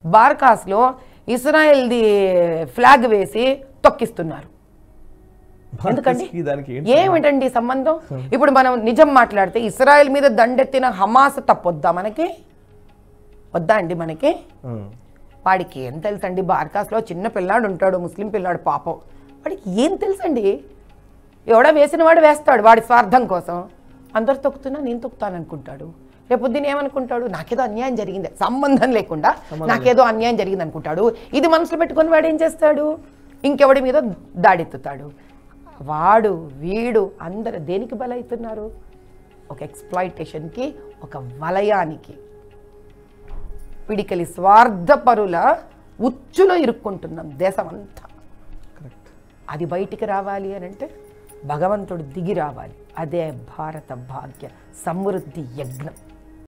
బార్కాస్లో ఇస్రాయల్ది flag వేసి తొక్కిస్తున్నారు ఎందుకండి భారతదేశానికి దానికి ఏంటి ఏమిటండి సంబంధం ఇప్పుడు మనం నిజం మాట్లాడితే ఇస్రాయల్ మీద దండెత్తిన హమాస్ తప్పొద్దా మనకి వద్దా అండి మనకి ఉమ్. వాడికి ఏం తెలుసండి బార్కాస్లో చిన్న పిల్లాడు ఉంటాడు ముస్లిం పిల్లాడు పాపం వాడికి ఏం తెలుసండి ఎవడో వేసిన వాడు వేస్తాడు వాడి స్వార్థం కోసం అందరు తొక్కుతున్నా నేను తొక్కుతాను అనుకుంటాడు రేపొద్దున ఏమనుకుంటాడు నాకేదో అన్యాయం జరిగింది సంబంధం లేకుండా నాకేదో అన్యాయం జరిగింది అనుకుంటాడు ఇది మనసులో పెట్టుకొని వాడు ఏం చేస్తాడు ఇంకెవడి మీద దాడెత్తుతాడు వాడు వీడు అందరు దేనికి బలవుతున్నారు ఒక ఎక్స్ప్లాయిటేషన్కి ఒక వలయానికి పిడికలి స్వార్థపరుల ఉచ్చులో ఇరుక్కుంటున్నాం దేశం అంతా కరెక్ట్ అది బయటికి రావాలి అని అంటే భగవంతుడు దిగి రావాలి అదే భారత భాగ్య సమృద్ధి యజ్ఞం